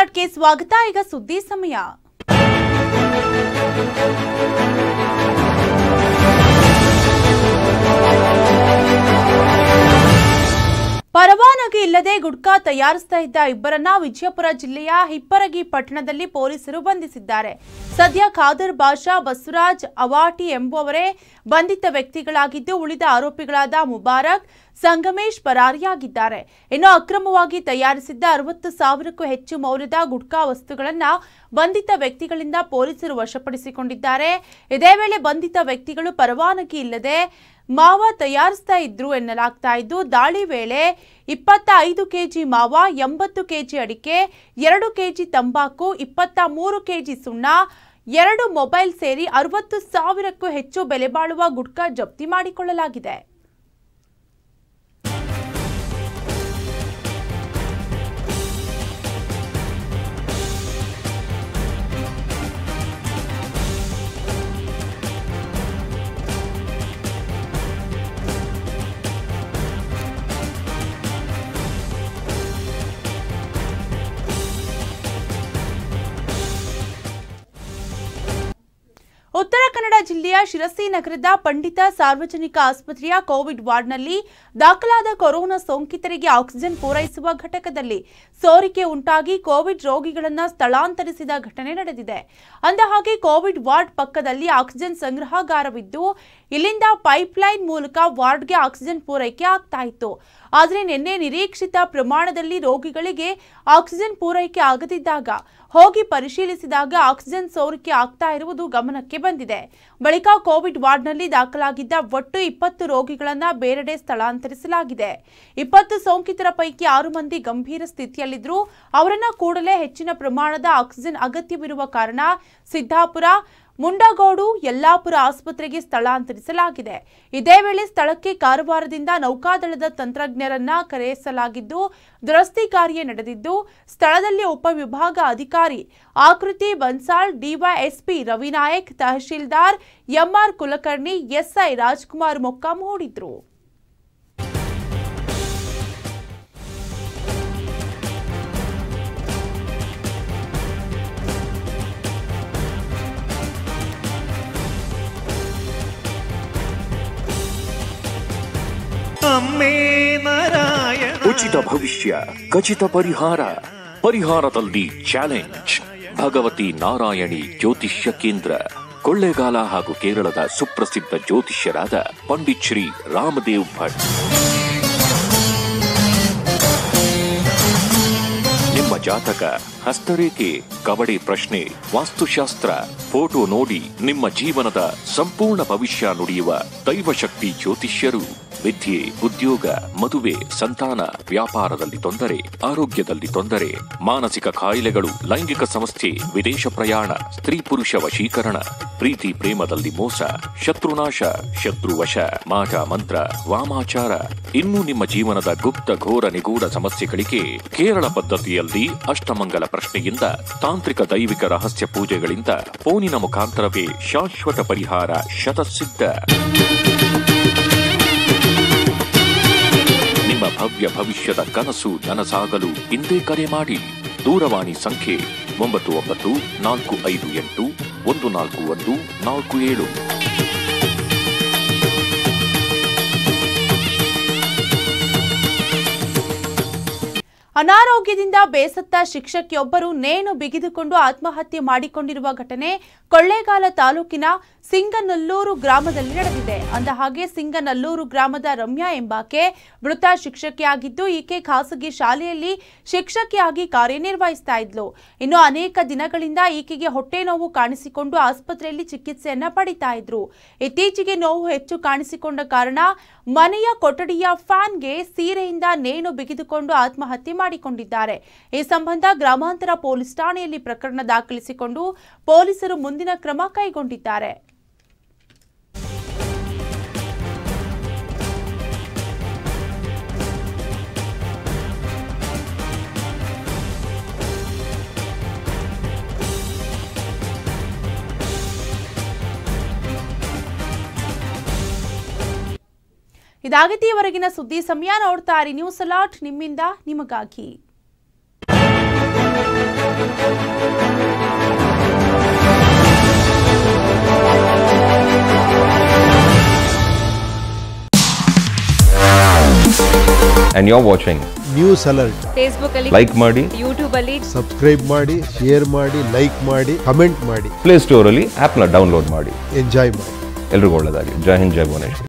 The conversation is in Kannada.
ಅಲರ್ಟ್ಗೆ ಸ್ವಾಗತ ಈಗ ಸುದ್ದಿ ಸಮಯ ಪರವಾನಗಿ ಇಲ್ಲದೆ ಗುಟ್ಕಾ ತಯಾರಿಸ್ತಾ ಇದ್ದ ಇಬ್ಬರನ್ನ ವಿಜಯಪುರ ಜಿಲ್ಲೆಯ ಹಿಪ್ಪರಗಿ ಪಟ್ಟಣದಲ್ಲಿ ಪೊಲೀಸರು ಬಂಧಿಸಿದ್ದಾರೆ ಸದ್ಯ ಖಾದರ್ ಬಾಷಾ ಬಸವರಾಜ್ ಅವಾಟಿ ಎಂಬುವವರೇ ಬಂಧಿತ ವ್ಯಕ್ತಿಗಳಾಗಿದ್ದು ಉಳಿದ ಆರೋಪಿಗಳಾದ ಮುಬಾರಕ್ ಸಂಗಮೇಶ್ ಪರಾರಿಯಾಗಿದ್ದಾರೆ ಇನ್ನು ಅಕ್ರಮವಾಗಿ ತಯಾರಿಸಿದ್ದ ಅರವತ್ತು ಸಾವಿರಕ್ಕೂ ಹೆಚ್ಚು ಮೌಲ್ಯದ ಗುಟ್ಕಾ ವಸ್ತುಗಳನ್ನ ಬಂಧಿತ ವ್ಯಕ್ತಿಗಳಿಂದ ಪೊಲೀಸರು ವಶಪಡಿಸಿಕೊಂಡಿದ್ದಾರೆ ಇದೇ ವೇಳೆ ಬಂಧಿತ ವ್ಯಕ್ತಿಗಳು ಪರವಾನಗಿ ಇಲ್ಲದೆ ಮಾವ ತಯಾರಿಸ್ತಾ ಇದ್ರು ಎನ್ನಲಾಗ್ತಾ ಇದ್ದು ದಾಳಿ ವೇಳೆ ಇಪ್ಪತ್ತ ಐದು ಕೆಜಿ ಮಾವ ಎಂಬತ್ತು ಕೆಜಿ ಅಡಿಕೆ ಎರಡು ಕೆಜಿ ತಂಬಾಕು ಇಪ್ಪತ್ತ ಮೂರು ಕೆಜಿ ಸುಣ್ಣ ಎರಡು ಮೊಬೈಲ್ ಸೇರಿ ಅರವತ್ತು ಸಾವಿರಕ್ಕೂ ಹೆಚ್ಚು ಬೆಲೆ ಬಾಳುವ ಗುಟ್ಕಾ ಜಪ್ತಿ ಮಾಡಿಕೊಳ್ಳಲಾಗಿದೆ ಉತ್ತರ ಕನ್ನಡ ಜಿಲ್ಲೆಯ ಶಿರಸಿ ನಗರದ ಪಂಡಿತ ಸಾರ್ವಜನಿಕ ಆಸ್ಪತ್ರೆಯ ಕೋವಿಡ್ ವಾರ್ಡ್ನಲ್ಲಿ ದಾಖಲಾದ ಕೊರೋನಾ ಸೋಂಕಿತರಿಗೆ ಆಕ್ಸಿಜನ್ ಪೂರೈಸುವ ಘಟಕದಲ್ಲಿ ಸೋರಿಕೆ ಉಂಟಾಗಿ ಕೋವಿಡ್ ರೋಗಿಗಳನ್ನು ಸ್ಥಳಾಂತರಿಸಿದ ಘಟನೆ ನಡೆದಿದೆ ಅಂದಹಾಗೆ ಕೋವಿಡ್ ವಾರ್ಡ್ ಪಕ್ಕದಲ್ಲಿ ಆಕ್ಸಿಜನ್ ಸಂಗ್ರಹಾಗಾರವಿದ್ದು ಇಲ್ಲಿಂದ ಪೈಪ್ಲೈನ್ ಮೂಲಕ ವಾರ್ಡ್ಗೆ ಆಕ್ಸಿಜನ್ ಪೂರೈಕೆ ಆಗ್ತಾ ಇತ್ತು ಆದರೆ ನಿನ್ನೆ ನಿರೀಕ್ಷಿತ ಪ್ರಮಾಣದಲ್ಲಿ ರೋಗಿಗಳಿಗೆ ಆಕ್ಸಿಜನ್ ಪೂರೈಕೆ ಆಗದಿದ್ದಾಗ ಹೋಗಿ ಪರಿಶೀಲಿಸಿದಾಗ ಆಕ್ಸಿಜನ್ ಸೋರಿಕೆ ಆಗ್ತಾ ಇರುವುದು ಗಮನಕ್ಕೆ ಬಂದಿದೆ ಬಳಿಕ ಕೋವಿಡ್ ವಾರ್ಡ್ನಲ್ಲಿ ದಾಖಲಾಗಿದ್ದ ಒಟ್ಟು ಇಪ್ಪತ್ತು ರೋಗಿಗಳನ್ನ ಬೇರೆಡೆ ಸ್ಥಳಾಂತರಿಸಲಾಗಿದೆ ಇಪ್ಪತ್ತು ಸೋಂಕಿತರ ಪೈಕಿ ಆರು ಮಂದಿ ಗಂಭೀರ ಸ್ಥಿತಿಯಲ್ಲಿದ್ರು ಅವರನ್ನ ಕೂಡಲೇ ಹೆಚ್ಚಿನ ಪ್ರಮಾಣದ ಆಕ್ಸಿಜನ್ ಅಗತ್ಯವಿರುವ ಕಾರಣ ಸಿದ್ದಾಪುರ ಮುಂಡಗೋಡು ಯಲ್ಲಾಪುರ ಆಸ್ಪತ್ರೆಗೆ ಸ್ಥಳಾಂತರಿಸಲಾಗಿದೆ ಇದೇ ವೇಳೆ ಸ್ಥಳಕ್ಕೆ ಕಾರವಾರದಿಂದ ನೌಕಾದಳದ ತಂತ್ರಜ್ಞರನ್ನ ಕರೆಯಿಸಲಾಗಿದ್ದು ದುರಸ್ತಿ ಕಾರ್ಯ ನಡೆದಿದ್ದು ಸ್ಥಳದಲ್ಲಿ ಉಪವಿಭಾಗ ಅಧಿಕಾರಿ Akriti Bansal DYSP Ravinayak tahsildar MR Kulkarni SI Rajkumar ಮೊಕ್ಕಾಂ ಹೂಡಿದ್ರು ಅಮ್ಮೇ ನಾರಾಯಣ ಉಚಿತ ಭವಿಷ್ಯ ಖಚಿತ ಪರಿಹಾರ ಪರಿಹಾರದಲ್ಲಿ ಚಾಲೆಂಜ್ ಭಗವತಿ ನಾರಾಯಣಿ ಜ್ಯೋತಿಷ್ಯ ಕೇಂದ್ರ ಕೊಳ್ಳೇಗಾಲ ಹಾಗೂ ಕೇರಳದ ಸುಪ್ರಸಿದ್ಧ ಜ್ಯೋತಿಷ್ಯರಾದ ಪಂಡಿತ್ ಶ್ರೀ ರಾಮದೇವ್ ಭಟ್ ನಿಮ್ಮ ಜಾತಕ ಹಸ್ತರೇಖೆ ಕಬಡ್ಡಿ ಪ್ರಶ್ನೆ ವಾಸ್ತುಶಾಸ್ತ್ರ ಫೋಟೋ ನೋಡಿ ನಿಮ್ಮ ಜೀವನದ ಸಂಪೂರ್ಣ ಭವಿಷ್ಯ ನುಡಿಯುವ ದೈವಶಕ್ತಿ ಜ್ಯೋತಿಷ್ಯರು ವಿದ್ಯೆ ಉದ್ಯೋಗ ಮದುವೆ ಸಂತಾನ ವ್ಯಾಪಾರದಲ್ಲಿ ತೊಂದರೆ ಆರೋಗ್ಯದಲ್ಲಿ ತೊಂದರೆ ಮಾನಸಿಕ ಕಾಯಿಲೆಗಳು ಲೈಂಗಿಕ ಸಮಸ್ಯೆ ವಿದೇಶ ಪ್ರಯಾಣ ಸ್ತ್ರೀ ಪುರುಷ ವಶೀಕರಣ ಪ್ರೀತಿ ಪ್ರೇಮದಲ್ಲಿ ಮೋಸ ಶತ್ರುನಾಶ ಶತ್ರುವಶ ಮಾಟ ಮಂತ್ರ ವಾಮಾಚಾರ ಇನ್ನು ನಿಮ್ಮ ಜೀವನದ ಗುಪ್ತ ಘೋರ ನಿಗೂಢ ಸಮಸ್ಯೆಗಳಿಗೆ ಕೇರಳ ಪದ್ಧತಿಯಲ್ಲಿ ಅಷ್ಟಮಂಗಲ ಪ್ರಶ್ನೆಯಿಂದ ತಾಂತ್ರಿಕ ದೈವಿಕ ರಹಸ್ಯ ಪೂಜೆಗಳಿಂದ ಫೋನಿನ ಮುಖಾಂತರವೇ ಶಾಶ್ವತ ಪರಿಹಾರ ಶತಸಿದ್ಧ ನಿಮ್ಮ ಭವ್ಯ ಭವಿಷ್ಯದ ಕನಸು ನನಸಾಗಲು ಇಂದೇ ಕರೆ ಮಾಡಿ ದೂರವಾಣಿ ಸಂಖ್ಯೆ ಒಂಬತ್ತು ಒಂಬತ್ತು ನಾಲ್ಕು ಐದು ಎಂಟು ಒಂದು ನಾಲ್ಕು ಒಂದು ನಾಲ್ಕು ಏಳು ಅನಾರೋಗ್ಯದಿಂದ ಬೇಸತ್ತ ಶಿಕ್ಷಕಿಯೊಬ್ಬರು ನೇಣು ಬಿಗಿದುಕೊಂಡು ಆತ್ಮಹತ್ಯೆ ಮಾಡಿಕೊಂಡಿರುವ ಘಟನೆ ಕೊಳ್ಳೇಗಾಲ ತಾಲೂಕಿನ ಸಿಂಗನಲ್ಲೂರು ಗ್ರಾಮದಲ್ಲಿ ನಡೆದಿದೆ ಅಂದಹಾಗೆ ಸಿಂಗನಲ್ಲೂರು ಗ್ರಾಮದ ರಮ್ಯಾ ಎಂಬಾಕೆ ಮೃತ ಶಿಕ್ಷಕಿಯಾಗಿದ್ದು ಈಕೆ ಖಾಸಗಿ ಶಾಲೆಯಲ್ಲಿ ಶಿಕ್ಷಕಿಯಾಗಿ ಕಾರ್ಯನಿರ್ವಹಿಸ್ತಾ ಇದ್ಲು ಇನ್ನು ಅನೇಕ ದಿನಗಳಿಂದ ಈಕೆಗೆ ಹೊಟ್ಟೆ ನೋವು ಕಾಣಿಸಿಕೊಂಡು ಆಸ್ಪತ್ರೆಯಲ್ಲಿ ಚಿಕಿತ್ಸೆಯನ್ನ ಪಡಿತಾ ಇದ್ರು ಇತ್ತೀಚೆಗೆ ನೋವು ಹೆಚ್ಚು ಕಾಣಿಸಿಕೊಂಡ ಕಾರಣ ಮನೆಯ ಕೊಠಡಿಯ ಫ್ಯಾನ್ಗೆ ಸೀರೆಯಿಂದ ನೇಣು ಬಿಗಿದುಕೊಂಡು ಆತ್ಮಹತ್ಯೆ ಮಾಡಿಕೊಂಡಿದ್ದಾರೆ ಈ ಸಂಬಂಧ ಗ್ರಾಮಾಂತರ ಪೊಲೀಸ್ ಠಾಣೆಯಲ್ಲಿ ಪ್ರಕರಣ ದಾಖಲಿಸಿಕೊಂಡು ಪೊಲೀಸರು ಮುಂದಿನ ಕ್ರಮ ಕೈಗೊಂಡಿದ್ದಾರೆ ಇದಾಗಿತ್ತು ಇವರೆಗಿನ ಸುದ್ದಿ ಸಮಯ ನೋಡ್ತಾ ಇರಿ ನ್ಯೂಸ್ ಅಲಾಟ್ ನಿಮ್ಮಿಂದ ನಿಮಗಾಗಿ and you're watching. News alert Facebook ಅಲ್ಲಿ Like ಮಾಡಿ ಯೂಟ್ಯೂಬ್ ಅಲ್ಲಿ ಸಬ್ಸ್ಕ್ರೈಬ್ ಮಾಡಿ ಶೇರ್ ಮಾಡಿ ಲೈಕ್ ಮಾಡಿ ಕಮೆಂಟ್ ಮಾಡಿ ಪ್ಲೇ ಸ್ಟೋರಲ್ಲಿ ಆ್ಯಪ್ನ ಡೌನ್ಲೋಡ್ ಮಾಡಿ ಎಂಜಾಯ್ ಮಾಡಿ ಎಲ್ರಿಗೂ ಒಳ್ಳೆಯದಾಗಲಿ ಜೈ ಹಿಂದ್ ಜೈ ಭುವನೇಶ್ವರಿ